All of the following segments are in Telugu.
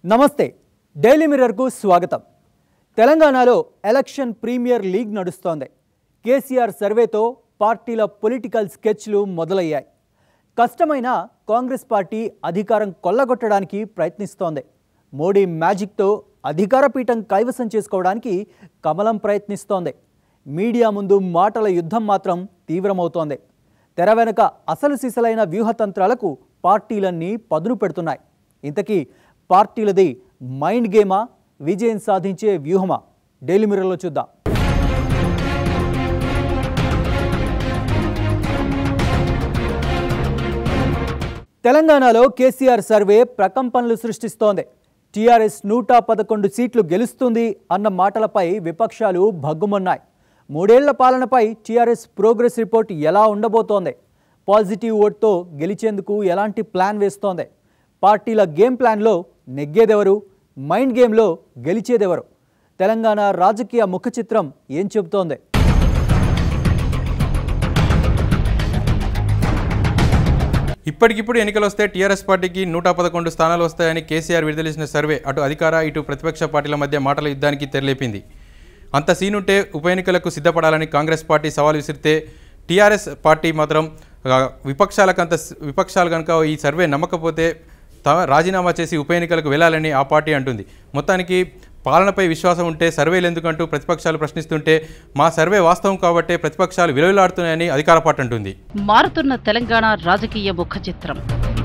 నమస్తే డైలీ మిర్రర్కు స్వాగతం తెలంగాణలో ఎలక్షన్ ప్రీమియర్ లీగ్ నడుస్తోంది కేసీఆర్ సర్వేతో పార్టీల పొలిటికల్ స్కెచ్లు మొదలయ్యాయి కష్టమైన కాంగ్రెస్ పార్టీ అధికారం కొల్లగొట్టడానికి ప్రయత్నిస్తోంది మోడీ మ్యాజిక్తో అధికార పీఠం కైవసం చేసుకోవడానికి కమలం ప్రయత్నిస్తోంది మీడియా ముందు మాటల యుద్ధం మాత్రం తీవ్రమవుతోంది తెర వెనుక అసలు సిసలైన వ్యూహతంత్రాలకు పార్టీలన్నీ పదును పెడుతున్నాయి ఇంతకీ పార్టీలది మైండ్ గేమా విజయం సాధించే వ్యూహమా డైలీ మిర్రర్లో చూద్దాం తెలంగాణలో కేసీఆర్ సర్వే ప్రకంపనలు సృష్టిస్తోంది టీఆర్ఎస్ నూట పదకొండు సీట్లు గెలుస్తుంది అన్న మాటలపై విపక్షాలు భగ్గుమన్నాయి మూడేళ్ల పాలనపై టీఆర్ఎస్ ప్రోగ్రెస్ రిపోర్ట్ ఎలా ఉండబోతోంది పాజిటివ్ ఓట్తో గెలిచేందుకు ఎలాంటి ప్లాన్ వేస్తోంది పార్టీల గేమ్ ప్లాన్లో నెగ్గేదెవరు మైండ్ గేమ్లో గెలిచేదెవరు తెలంగాణ రాజకీయ ముఖ చిత్రం ఏం చెబుతోంది ఇప్పటికిప్పుడు ఎన్నికలు వస్తే టీఆర్ఎస్ పార్టీకి నూట పదకొండు స్థానాలు వస్తాయని కేసీఆర్ విడుదల సర్వే అటు అధికార ఇటు ప్రతిపక్ష పార్టీల మధ్య మాటల యుద్ధానికి తెరలేపింది అంత సీనుంటే ఉప ఎన్నికలకు సిద్ధపడాలని కాంగ్రెస్ పార్టీ సవాల్ విసిరితే టీఆర్ఎస్ పార్టీ మాత్రం ఆ, విపక్షాలకంత విపక్షాలు కనుక ఈ సర్వే నమ్మకపోతే తమ రాజీనామా చేసి ఉప ఎన్నికలకు వెళ్ళాలని ఆ పార్టీ అంటుంది మొత్తానికి పాలనపై విశ్వాసం ఉంటే సర్వేలు ఎందుకంటూ ప్రతిపక్షాలు ప్రశ్నిస్తుంటే మా సర్వే వాస్తవం కాబట్టే ప్రతిపక్షాలు విలువలాడుతున్నాయని అధికార పార్టీ అంటుంది మారుతున్న తెలంగాణ రాజకీయ ముఖ చిత్రం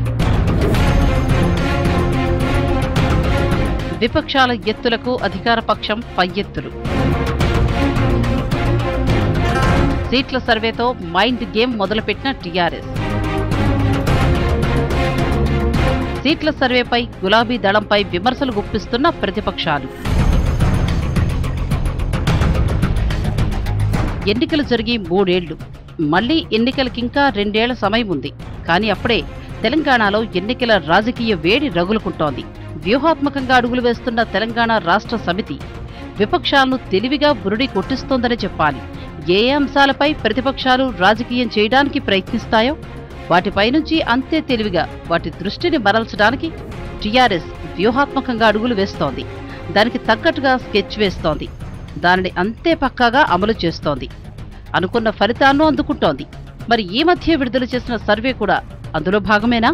విపక్షాల ఎత్తులకు అధికార పక్షం పై ఎత్తులు సీట్ల సర్వేతో మైండ్ గేమ్ మొదలుపెట్టిన టీఆర్ఎస్ సీట్ల సర్వేపై గులాబీ దళంపై విమర్శలు గుప్పిస్తున్న ప్రతిపక్షాలు ఎన్నికలు జరిగి మూడేళ్లు మళ్లీ ఎన్నికలకింకా రెండేళ్ల సమయం ఉంది కానీ అప్పుడే తెలంగాణలో ఎన్నికల రాజకీయ వేడి రగులుకుంటోంది వ్యూహాత్మకంగా అడుగులు వేస్తున్న తెలంగాణ రాష్ట్ర సమితి విపక్షాలను తెలివిగా బురుడి కొట్టిస్తోందని చెప్పాలి ఏ ఏ అంశాలపై ప్రతిపక్షాలు రాజకీయం చేయడానికి ప్రయత్నిస్తాయో వాటిపై నుంచి అంతే తెలివిగా వాటి దృష్టిని మరల్చడానికి టీఆర్ఎస్ వ్యూహాత్మకంగా అడుగులు వేస్తోంది దానికి తగ్గట్టుగా స్కెచ్ వేస్తోంది దానిని అంతే పక్కాగా అమలు చేస్తోంది అనుకున్న ఫలితాలను అందుకుంటోంది మరి ఈ మధ్య విడుదల చేసిన సర్వే కూడా అందులో భాగమేనా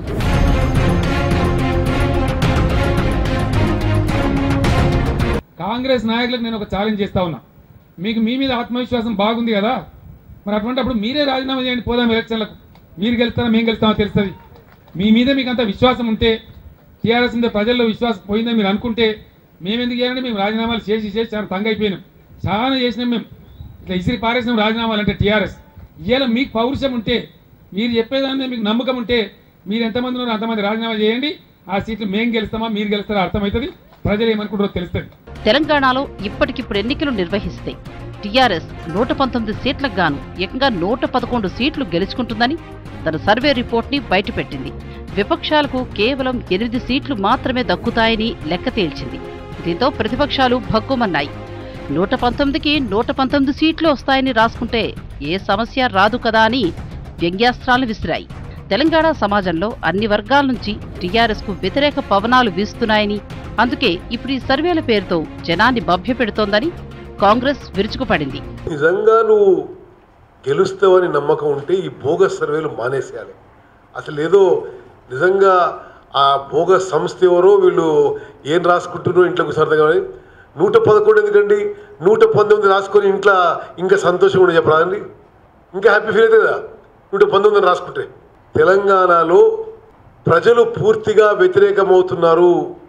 కాంగ్రెస్ నాయకులకు నేను ఒక ఛాలెంజ్ చేస్తా ఉన్నా మీకు మీ మీద ఆత్మవిశ్వాసం బాగుంది కదా మరి అటువంటిప్పుడు మీరే రాజీనామా చేయండి పోదాం ఎలక్షన్లకు మీరు గెలుస్తారా మేము గెలుస్తామో తెలుస్తుంది మీ మీద మీకు అంత విశ్వాసం ఉంటే టీఆర్ఎస్ మీద ప్రజల్లో విశ్వాసం పోయిందని మీరు అనుకుంటే మేము ఎందుకు చేయాలంటే మేము రాజీనామాలు చేసి చేసి చాలా తంగ అయిపోయినాం చాలా చేసినాం మేము ఇట్లా ఇసిరి పారేసినాం రాజీనామాలు అంటే టీఆర్ఎస్ ఇవాళ మీకు పౌరుషం ఉంటే మీరు చెప్పేదాని మీద మీకు నమ్మకం ఉంటే మీరు ఎంతమంది ఉన్నారో అంతమంది రాజీనామా చేయండి ఆ సీట్లు మేము గెలుస్తామా మీరు గెలుస్తారో అర్థమవుతుంది ప్రజలు ఏమనుకుంటారో తెలుస్తుంది తెలంగాణలో ఇప్పటికిప్పుడు ఎన్నికలు నిర్వహిస్తే టీఆర్ఎస్ నూట పంతొమ్మిది సీట్లకు గాను ఏకంగా నూట పదకొండు సీట్లు గెలుచుకుంటుందని తన సర్వే రిపోర్ట్ని బయటపెట్టింది విపక్షాలకు కేవలం ఎనిమిది సీట్లు మాత్రమే దక్కుతాయని లెక్క తేల్చింది దీంతో ప్రతిపక్షాలు భగ్గుమన్నాయి నూట పంతొమ్మిదికి నూట పంతొమ్మిది సీట్లు వస్తాయని రాసుకుంటే ఏ సమస్య రాదు కదా అని వ్యంగ్యాస్త్రాలు విసిరాయి తెలంగాణ సమాజంలో అన్ని వర్గాల నుంచి టీఆర్ఎస్ కు వ్యతిరేక పవనాలు వీస్తున్నాయని అందుకే ఇప్పుడు ఈ సర్వేల పేరుతో జనాన్ని మభ్యపెడుతోందని కాంగ్రెస్ విరుచుకుపడింది నిజంగా నువ్వు గెలుస్తావని నమ్మకం ఉంటే ఈ బోగస్ సర్వేలు మానేసేయాలి అసలు ఏదో నిజంగా ఆ బోగస్ సంస్థ ఎవరో వీళ్ళు ఏం రాసుకుంటున్నారో ఇంట్లోకి సరదాగా కానీ నూట పదకొండు ఎందుకండి నూట పంతొమ్మిది రాసుకొని ఇంట్లో ఇంకా సంతోషంగా ఉండి చెప్పరాదండి ఇంకా హ్యాపీ ఫీల్ అవుతుంది కదా నూట పంతొమ్మిది రాసుకుంటే తెలంగాణలో ప్రజలు పూర్తిగా వ్యతిరేకమవుతున్నారు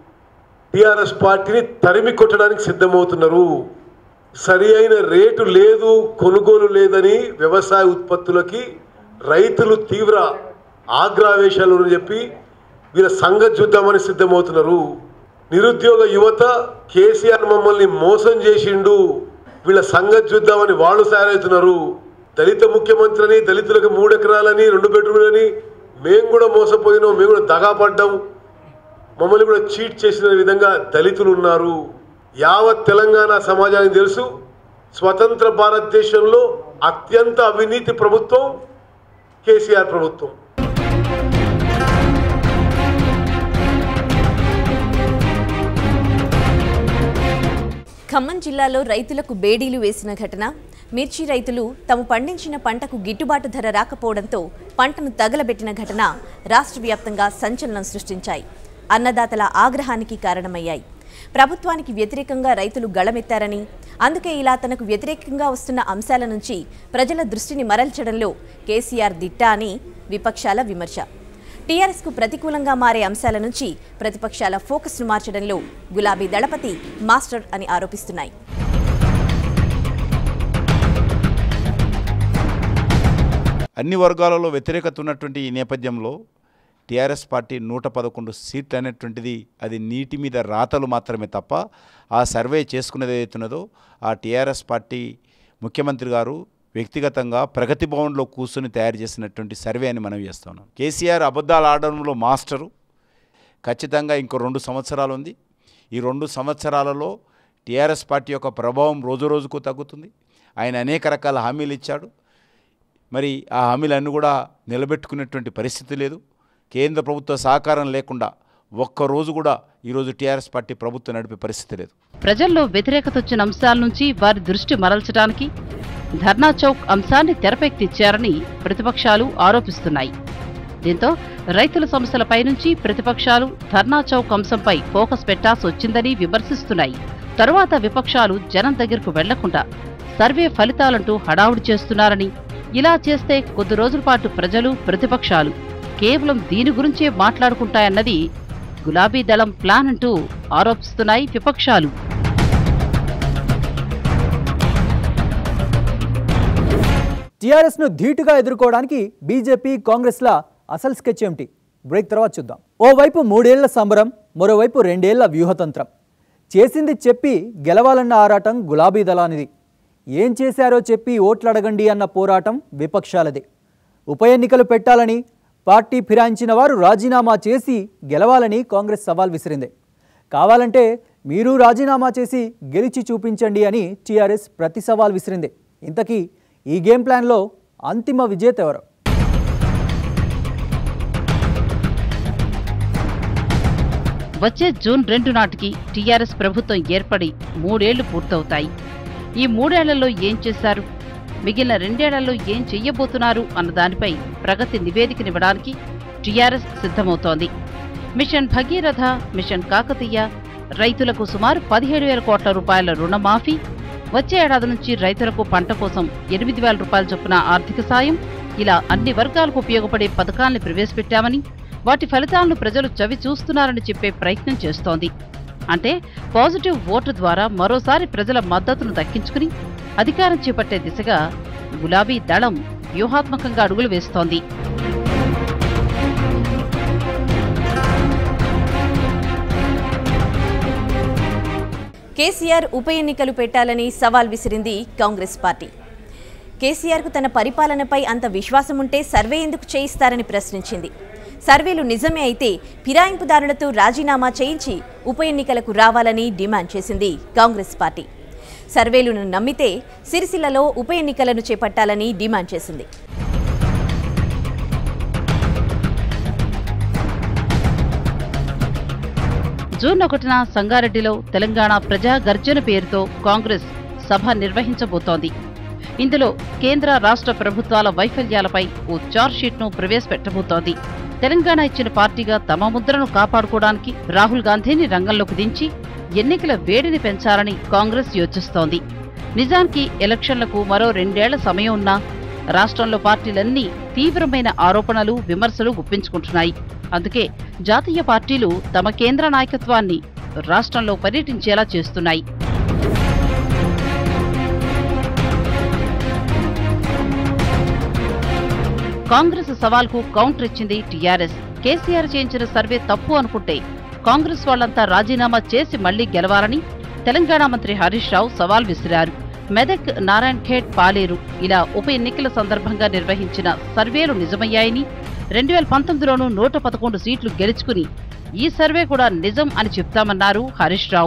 టీఆర్ఎస్ పార్టీని తరిమి కొట్టడానికి సిద్ధమవుతున్నారు సరి అయిన రేటు లేదు కొనుగోలు లేదని వ్యవసాయ ఉత్పత్తులకి రైతులు తీవ్ర ఆగ్రావేశాలు అని చెప్పి వీళ్ళ సంగతి చూద్దామని సిద్ధమవుతున్నారు నిరుద్యోగ యువత కేసీఆర్ మమ్మల్ని మోసం చేసిండు వీళ్ళ సంగతి చూద్దామని వాళ్ళు తయారవుతున్నారు దళిత ముఖ్యమంత్రిని దళితులకు మూడు ఎకరాలని రెండు బెడ్రూమ్లని మేము కూడా మోసపోయినాం మేము కూడా దగాపడ్డాం మమ్మల్ని కూడా చీట్ చేసిన విధంగా దళితులు ఉన్నారు యావత్ తెలంగాణ సమాజానికి తెలుసు స్వతంత్ర భారతదేశంలో అత్యంత అవినీతి ప్రభుత్వం కేసీఆర్ ప్రభుత్వం ఖమ్మం జిల్లాలో రైతులకు బేడీలు వేసిన ఘటన మిర్చి రైతులు తాము పండించిన పంటకు గిట్టుబాటు ధర రాకపోవడంతో పంటను తగలబెట్టిన ఘటన రాష్ట్ర వ్యాప్తంగా సంచలనం సృష్టించాయి అన్నదాతల ఆగ్రహానికి కారణమయ్యాయి ప్రభుత్వానికి వ్యతిరేకంగా రైతులు గళమెత్తారని అందుకే ఇలా తనకు వ్యతిరేకంగా వస్తున్న అంశాల నుంచి ప్రజల దృష్టిని మరల్చడంలో కేసీఆర్ దిట్ట అని విపక్షాల విమర్శ టీఆర్ఎస్కు ప్రతికూలంగా మారే అంశాల నుంచి ప్రతిపక్షాల ఫోకస్ను మార్చడంలో గులాబీ దళపతి మాస్టర్ అని ఆరోపిస్తున్నాయి అన్ని వర్గాలలో వ్యతిరేకత ఉన్నటువంటి ఈ నేపథ్యంలో టీఆర్ఎస్ పార్టీ నూట పదకొండు సీట్లు అనేటువంటిది అది నీటి మీద రాతలు మాత్రమే తప్ప ఆ సర్వే చేసుకునేది ఏదైతున్నదో ఆ టీఆర్ఎస్ పార్టీ ముఖ్యమంత్రి గారు వ్యక్తిగతంగా ప్రగతి భవన్లో కూర్చొని తయారు చేసినటువంటి సర్వే అని మనం చేస్తున్నాం కేసీఆర్ అబద్ధాలు ఆడడంలో మాస్టరు ఖచ్చితంగా ఇంకో రెండు సంవత్సరాలు ఉంది ఈ రెండు సంవత్సరాలలో టీఆర్ఎస్ పార్టీ యొక్క ప్రభావం రోజు రోజుకు తగ్గుతుంది ఆయన అనేక రకాల హామీలు ఇచ్చాడు మరి ఆ హామీలన్నీ కూడా నిలబెట్టుకునేటువంటి పరిస్థితి లేదు కేంద్ర ప్రభుత్వ సహకారం లేకుండా ఒక్కరోజు కూడా ఈరోజు టీఆర్ఎస్ పార్టీ ప్రభుత్వం నడిపే పరిస్థితి లేదు ప్రజల్లో వ్యతిరేకత వచ్చిన అంశాల నుంచి వారి దృష్టి మరల్చడానికి ధర్నా చౌక్ అంశాన్ని తెరపెక్కిచ్చారని ప్రతిపక్షాలు ఆరోపిస్తున్నాయి దీంతో రైతుల సమస్యలపై నుంచి ప్రతిపక్షాలు ధర్నా చౌక్ అంశంపై ఫోకస్ పెట్టాల్సి వచ్చిందని విమర్శిస్తున్నాయి తరువాత విపక్షాలు జనం దగ్గరకు వెళ్లకుండా సర్వే ఫలితాలంటూ హడావుడి చేస్తున్నారని ఇలా చేస్తే కొద్ది రోజుల పాటు ప్రజలు ప్రతిపక్షాలు కేవలం దీని గురించే మాట్లాడుకుంటాయన్నది గులాబీ దళం ప్లాన్ అంటూ ఆరోపిస్తున్నాయి విపక్షాలు టీఆర్ఎస్ను ధీటుగా ఎదుర్కోవడానికి బీజేపీ కాంగ్రెస్ల అసలు స్కెచ్ ఏమిటి బ్రేక్ తర్వాత చూద్దాం ఓవైపు మూడేళ్ల సంబరం మరోవైపు రెండేళ్ల వ్యూహతంత్రం చేసింది చెప్పి గెలవాలన్న ఆరాటం గులాబీ దళానిది ఏం చేశారో చెప్పి ఓట్లు అడగండి అన్న పోరాటం విపక్షాలది ఉప ఎన్నికలు పెట్టాలని పార్టీ ఫిరాయించిన వారు రాజీనామా చేసి గెలవాలని కాంగ్రెస్ సవాల్ విసిరింది కావాలంటే మీరు రాజీనామా చేసి గెలిచి చూపించండి అని టీఆర్ఎస్ ప్రతి సవాల్ విసిరింది ఇంతకీ ఈ గేమ్ ప్లాన్లో అంతిమ విజేత ఎవరు వచ్చే జూన్ రెండు నాటికి టీఆర్ఎస్ ప్రభుత్వం ఏర్పడి మూడేళ్లు పూర్తవుతాయి ఈ మూడేళ్లలో ఏం చేశారు మిగిలిన రెండేళ్లలో ఏం చెయ్యబోతున్నారు అన్న దానిపై ప్రగతి నివేదికనివ్వడానికి టీఆర్ఎస్ సిద్ధమవుతోంది మిషన్ భగీరథ మిషన్ కాకతీయ రైతులకు సుమారు పదిహేడు వేల కోట్ల రూపాయల రుణమాఫీ వచ్చే ఏడాది నుంచి రైతులకు పంట కోసం ఎనిమిది వేల రూపాయల చొప్పున ఆర్థిక సాయం ఇలా అన్ని వర్గాలకు ఉపయోగపడే పథకాల్ని ప్రవేశపెట్టామని వాటి ఫలితాలను ప్రజలు చవి చూస్తున్నారని చెప్పే ప్రయత్నం చేస్తోంది అంటే పాజిటివ్ ఓటు ద్వారా మరోసారి ప్రజల మద్దతును దక్కించుకుని అధికారం చేపట్టే దిశగా గులాబీ దళం వ్యూహాత్మకంగా అడుగులు వేస్తోంది కేసీఆర్ ఉప ఎన్నికలు పెట్టాలని సవాల్ విసిరింది కాంగ్రెస్ పార్టీ కేసీఆర్కు తన పరిపాలనపై అంత విశ్వాసం ఉంటే సర్వే ఎందుకు చేయిస్తారని ప్రశ్నించింది సర్వేలు నిజమే అయితే ఫిరాయింపుదారులతో రాజీనామా చేయించి ఉప ఎన్నికలకు రావాలని డిమాండ్ చేసింది కాంగ్రెస్ పార్టీ సర్వేలను నమ్మితే సిరిసిల్లలో ఉప ఎన్నికలను చేపట్టాలని డిమాండ్ చేసింది జూన్ ఒకటిన సంగారెడ్డిలో తెలంగాణ ప్రజా గర్జన పేరుతో కాంగ్రెస్ సభ నిర్వహించబోతోంది ఇందులో కేంద్ర రాష్ట్ర ప్రభుత్వాల వైఫల్యాలపై ఓ చార్జ్షీట్ను ప్రవేశపెట్టబోతోంది తెలంగాణ ఇచ్చిన పార్టీగా తమ ముద్రను కాపాడుకోవడానికి రాహుల్ గాంధీని రంగంలోకి దించి ఎన్నికల వేడిని పెంచాలని కాంగ్రెస్ యోచిస్తోంది నిజానికి ఎలక్షన్లకు మరో రెండేళ్ల సమయం ఉన్నా రాష్ట్రంలో పార్టీలన్నీ తీవ్రమైన ఆరోపణలు విమర్శలు గుప్పించుకుంటున్నాయి అందుకే జాతీయ పార్టీలు తమ కేంద్ర నాయకత్వాన్ని రాష్ట్రంలో పర్యటించేలా చేస్తున్నాయి కాంగ్రెస్ సవాల్కు కౌంటర్ ఇచ్చింది టీఆర్ఎస్ కేసీఆర్ చేయించిన సర్వే తప్పు అనుకుంటే కాంగ్రెస్ వాళ్లంతా రాజీనామా చేసి మళ్లీ గెలవాలని తెలంగాణ మంత్రి హరీష్ రావు సవాల్ విసిరారు మెదక్ నారాయణ్ ఖేడ్ పాలేరు ఇలా ఉప ఎన్నికల సందర్భంగా నిర్వహించిన సర్వేలు నిజమయ్యాయని రెండు వేల పంతొమ్మిదిలోనూ నూట పదకొండు సీట్లు గెలుచుకుని ఈ సర్వే కూడా నిజం అని చెప్తామన్నారు హరీష్ రావు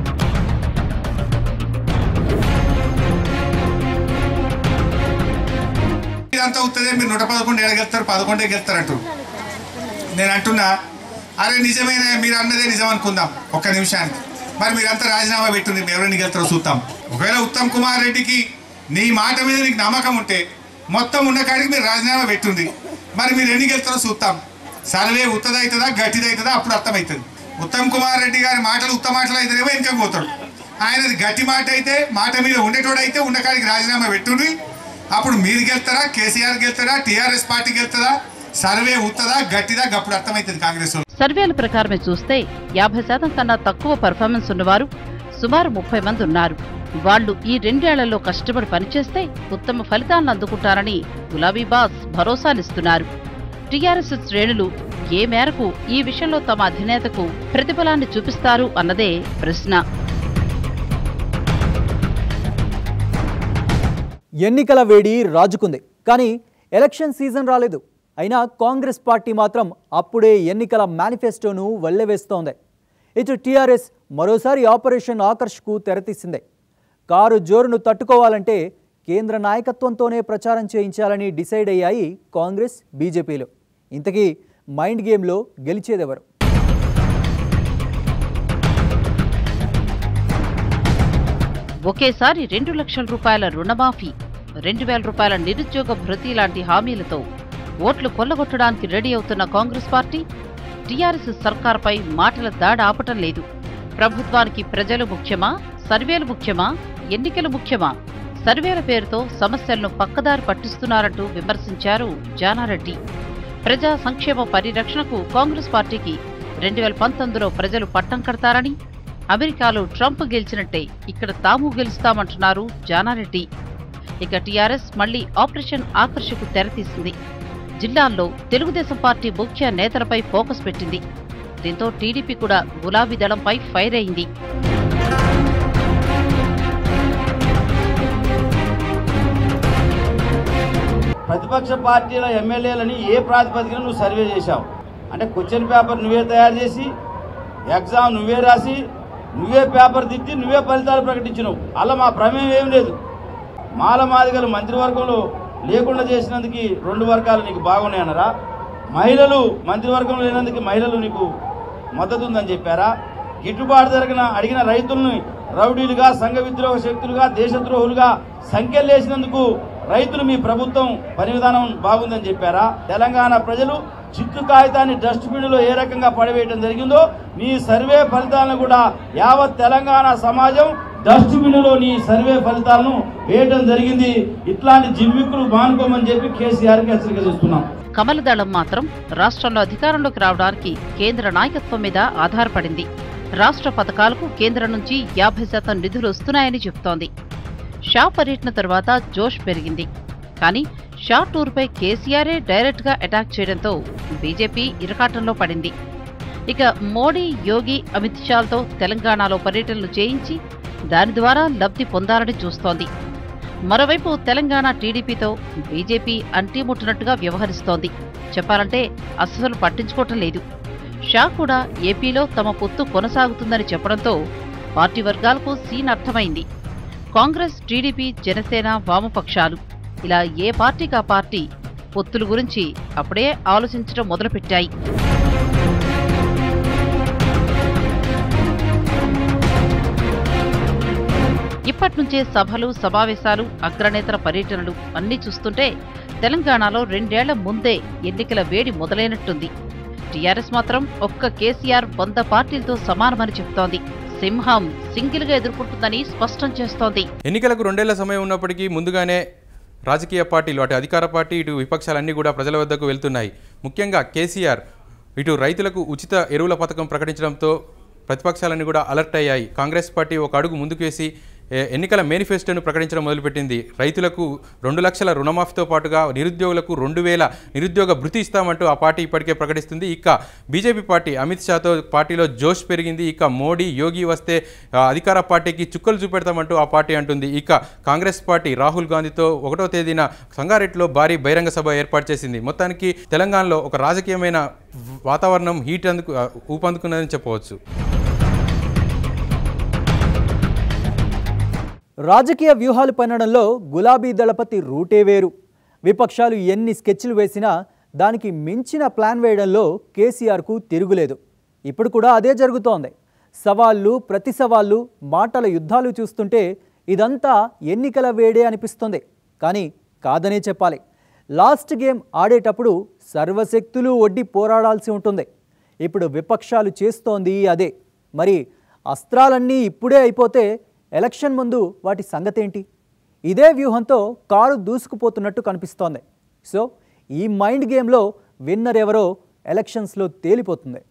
ఇదంతా అవుతుంది మీరు నూట పదకొండు ఏడు గెలుస్తారు పదకొండే గెలుస్తారు అంటారు నేను అంటున్నా అరే నిజమేనే మీరు అన్నదే నిజం అనుకుందాం ఒక్క నిమిషానికి మరి మీరంతా రాజీనామా పెట్టింది మీరు ఎవరైనా గెలుతారో చూద్దాం ఒకవేళ ఉత్తమ్ కుమార్ రెడ్డికి నీ మాట మీద నీకు నమ్మకం ఉంటే మొత్తం ఉన్న కాడికి మీరు రాజీనామా పెట్టుంది మరి మీరు ఎన్ని గెలుతారో చూద్దాం సర్వే ఉత్తదవుతుందా గట్టిదవుతుందా అప్పుడు అర్థమవుతుంది ఉత్తమ్ కుమార్ రెడ్డి గారి మాటలు ఉత్తమ మాటలు అయితేనేమో వెనుక పోతాడు ఆయనది గట్టి మాట అయితే మాట మీద ఉండేటోడైతే ఉన్న కాడికి రాజీనామా పెట్టుండ్రి అప్పుడు మీరు గెలుతారా కేసీఆర్ గెలుతారా టీఆర్ఎస్ పార్టీ గెలుతుందా సర్వే ఉత్తదా గట్టిదా అప్పుడు అర్థమవుతుంది కాంగ్రెస్ వాళ్ళు. సర్వేల ప్రకారమే చూస్తే యాభై శాతం కన్నా తక్కువ పర్ఫార్మెన్స్ ఉన్నవారు సుమారు ముప్పై మంది ఉన్నారు వాళ్ళు ఈ రెండేళ్లలో కష్టపడి పనిచేస్తే ఉత్తమ ఫలితాలను అందుకుంటారని గులాబీ బాస్ భరోసానిస్తున్నారు టీఆర్ఎస్ శ్రేణులు ఏ మేరకు ఈ విషయంలో తమ అధినేతకు ప్రతిఫలాన్ని చూపిస్తారు అన్నదే ప్రశ్న ఎన్నికల వేడి రాజుకుంది కానీ ఎలక్షన్ సీజన్ రాలేదు అయినా కాంగ్రెస్ పార్టీ మాత్రం అప్పుడే ఎన్నికల మేనిఫెస్టోను వల్లెవేస్తోంది ఇటు టీఆర్ఎస్ మరోసారి ఆపరేషన్ ఆకర్ష్కు తెరతీసింది కారు జోరును తట్టుకోవాలంటే కేంద్ర నాయకత్వంతోనే ప్రచారం చేయించాలని డిసైడ్ అయ్యాయి కాంగ్రెస్ బీజేపీలు ఇంతకీ మైండ్ గేమ్లో గెలిచేదెవరు ఒకేసారి రెండు లక్షల రూపాయల రుణమాఫీ రెండు వేల రూపాయల నిరుద్యోగ భృతి లాంటి హామీలతో ఓట్లు కొల్లగొట్టడానికి రెడీ అవుతున్న కాంగ్రెస్ పార్టీ టీఆర్ఎస్ సర్కార్పై మాటల దాడి ఆపటం లేదు ప్రభుత్వానికి ప్రజలు ముఖ్యమా సర్వేలు ముఖ్యమా ఎన్నికలు ముఖ్యమా సర్వేల పేరుతో సమస్యలను పక్కదారి పట్టిస్తున్నారంటూ విమర్శించారు జానారెడ్డి ప్రజా సంక్షేమ పరిరక్షణకు కాంగ్రెస్ పార్టీకి రెండు వేల పంతొమ్మిదిలో ప్రజలు పట్టం కడతారని అమెరికాలో ట్రంప్ గెలిచినట్టే ఇక్కడ తాము గెలుస్తామంటున్నారు జానారెడ్డి ఇక టీఆర్ఎస్ మళ్లీ ఆపరేషన్ ఆకర్షకు తెరతీసింది జిల్లాల్లో తెలుగుదేశం పార్టీ ముఖ్య నేతలపై ఫోకస్ పెట్టింది దీంతో టీడీపీ కూడా గులాబీ దళంపై ఫైర్ అయింది ప్రతిపక్ష పార్టీల ఎమ్మెల్యేలని ఏ ప్రాతిపదికన నువ్వు సర్వే చేశావు అంటే క్వశ్చన్ పేపర్ నువ్వే తయారు చేసి ఎగ్జామ్ నువ్వే రాసి నువ్వే పేపర్ తిట్టి నువ్వే ఫలితాలు ప్రకటించినావు అలా మా ప్రమేయం ఏం లేదు మాల మాదిగలు మంత్రివర్గంలో లేకుండా చేసినందుకు రెండు వర్గాలు నీకు బాగున్నాయనరా మహిళలు మంత్రివర్గంలో లేనందుకు మహిళలు నీకు మద్దతు ఉందని చెప్పారా గిట్టుబాటు జరిగిన అడిగిన రైతుల్ని రౌడీలుగా సంఘ విద్రోహ శక్తులుగా దేశద్రోహులుగా సంఖ్యలేసినందుకు రైతులు మీ ప్రభుత్వం పని విధానం బాగుందని చెప్పారా తెలంగాణ ప్రజలు చిత్తు కాగితాన్ని డస్ట్బిన్లో ఏ రకంగా పడవేయడం జరిగిందో నీ సర్వే ఫలితాలను కూడా యావత్ తెలంగాణ సమాజం డస్ట్బిన్లో నీ సర్వే ఫలితాలను వేయడం జరిగింది ఇట్లాంటి జిమ్మిక్కులు మానుకోమని చెప్పి కేసీఆర్కి హెచ్చరిక చేస్తున్నాం కమలదళం మాత్రం రాష్ట్రంలో అధికారంలోకి రావడానికి కేంద్ర నాయకత్వం మీద ఆధారపడింది రాష్ట్ర పథకాలకు కేంద్రం నుంచి యాభై శాతం నిధులు వస్తున్నాయని చెబుతోంది షా పర్యటన తర్వాత జోష్ పెరిగింది కానీ షా టూర్పై కేసీఆరే డైరెక్ట్గా అటాక్ చేయడంతో బీజేపీ ఇరకాటంలో పడింది ఇక మోడీ యోగి అమిత్ షాలతో తెలంగాణలో పర్యటనలు చేయించి దాని ద్వారా లబ్ధి పొందాలని చూస్తోంది మరోవైపు తెలంగాణ టీడీపీతో బీజేపీ అంటీముట్టినట్టుగా వ్యవహరిస్తోంది చెప్పాలంటే అస్సలు పట్టించుకోవటం లేదు షా కూడా ఏపీలో తమ పొత్తు కొనసాగుతుందని చెప్పడంతో పార్టీ వర్గాలకు సీన్ అర్థమైంది కాంగ్రెస్ టీడీపీ జనసేన వామపక్షాలు ఇలా ఏ పార్టీకి ఆ పార్టీ పొత్తుల గురించి అప్పుడే ఆలోచించడం మొదలుపెట్టాయి ఇప్పట్నుంచే సభలు సమావేశాలు అగ్రనేతల పర్యటనలు అన్నీ చూస్తుంటే తెలంగాణలో రెండేళ్ల ముందే ఎన్నికల వేడి మొదలైనట్టుంది టీఆర్ఎస్ మాత్రం ఒక్క కేసీఆర్ వంద పార్టీలతో సమానమని చెప్తోంది సింహం సింగిల్గా ఎదుర్కొంటుందని స్పష్టం చేస్తోంది ఎన్నికలకు రెండేళ్ల సమయం ఉన్నప్పటికీ ముందుగానే రాజకీయ పార్టీలు అటు అధికార పార్టీ ఇటు విపక్షాలన్నీ కూడా ప్రజల వద్దకు వెళ్తున్నాయి ముఖ్యంగా కేసీఆర్ ఇటు రైతులకు ఉచిత ఎరువుల పథకం ప్రకటించడంతో ప్రతిపక్షాలన్నీ కూడా అలర్ట్ అయ్యాయి కాంగ్రెస్ పార్టీ ఒక అడుగు ముందుకు వేసి ఏ- ఎన్నికల మేనిఫెస్టోను ప్రకటించడం మొదలుపెట్టింది రైతులకు రెండు లక్షల రుణమాఫీతో పాటుగా నిరుద్యోగులకు రెండు వేల నిరుద్యోగ భృతి ఇస్తామంటూ ఆ పార్టీ ఇప్పటికే ప్రకటిస్తుంది ఇక బీజేపీ పార్టీ అమిత్ షాతో పార్టీలో జోష్ పెరిగింది ఇక మోడీ యోగి వస్తే ఆ, అధికార పార్టీకి చుక్కలు చూపెడతామంటూ ఆ పార్టీ అంటుంది ఇక కాంగ్రెస్ పార్టీ రాహుల్ గాంధీతో ఒకటో తేదీన సంగారెడ్డిలో భారీ బహిరంగ సభ ఏర్పాటు చేసింది మొత్తానికి తెలంగాణలో ఒక రాజకీయమైన వాతావరణం హీట్ అందుకు ఆ, ఊపందుకున్నదని చెప్పవచ్చు రాజకీయ వ్యూహాలు పన్నడంలో గులాబీ దళపతి రూటే వేరు విపక్షాలు ఎన్ని స్కెచ్లు వేసినా దానికి మించిన ప్లాన్ వేయడంలో కేసీఆర్కు తిరుగులేదు ఇప్పుడు కూడా అదే జరుగుతోంది సవాళ్ళు ప్రతి సవాళ్ళు మాటల యుద్ధాలు చూస్తుంటే ఇదంతా ఎన్నికల వేడే అనిపిస్తుంది కానీ కాదనే చెప్పాలి లాస్ట్ గేమ్ ఆడేటప్పుడు సర్వశక్తులు ఒడ్డి పోరాడాల్సి ఉంటుంది ఇప్పుడు విపక్షాలు చేస్తోంది అదే మరి అస్త్రాలన్నీ ఇప్పుడే అయిపోతే ఎలక్షన్ ముందు వాటి సంగతేంటి ఇదే వ్యూహంతో కారు దూసుకుపోతున్నట్టు కనిపిస్తోంది సో ఈ మైండ్ గేమ్లో విన్నర్ ఎవరో ఎలక్షన్స్లో తేలిపోతుంది